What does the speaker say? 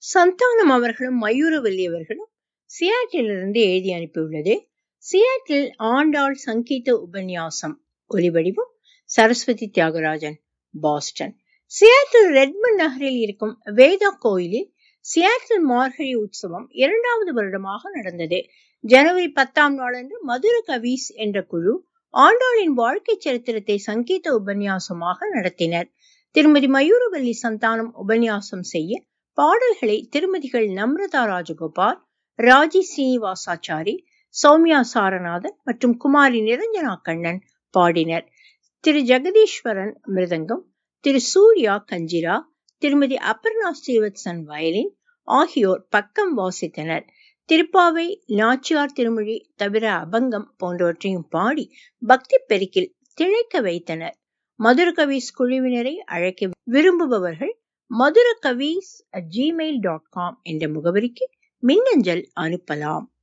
சந்தானம் அவர்களும் மயூரவல்லி அவர்களும் சியாட்டிலிருந்து எழுதி அனுப்பியுள்ளது சியாட்டில் ஆண்டாள் சங்கீத உபன்யாசம் ஒலிவடிவம் Saraswathi Thyagarajan Boston Seattle Redmond நகரில் இருக்கும் வேதா கோயிலில் சியாட்டில் மார்கழி உற்சவம் இரண்டாவது வருடமாக நடந்தது ஜனவரி பத்தாம் நாளன்று மதுர கவீஸ் என்ற குழு ஆண்டாளின் வாழ்க்கை சரித்திரத்தை சங்கீத உபன்யாசமாக நடத்தினர் திருமதி மயூரவல்லி சந்தானம் உபன்யாசம் செய்ய பாடல்களை திருமதிகள் நம்ரதா ராஜகோபால் ராஜி சீனிவாசாச்சாரி சௌமியா சாரநாதன் மற்றும் குமாரி நிரஞ்சனா கண்ணன் பாடினர் திரு ஜெகதீஸ்வரன் மிருதங்கம் திரு சூர்யா கஞ்சிரா திருமதி அபர்ணா ஸ்ரீவத்சன் வயலின் ஆகியோர் பக்கம் வாசித்தனர் திருப்பாவை நாச்சியார் திருமொழி தவிர அபங்கம் போன்றவற்றையும் பாடி பக்தி பெருக்கில் திளைக்க வைத்தனர் மதுர கவீஸ் குழுவினரை அழைக்க விரும்புபவர்கள் Madura Kavees Gmail dot com என்ற முகவரிக்கு மின்னஞ்சல் அனுப்பலாம்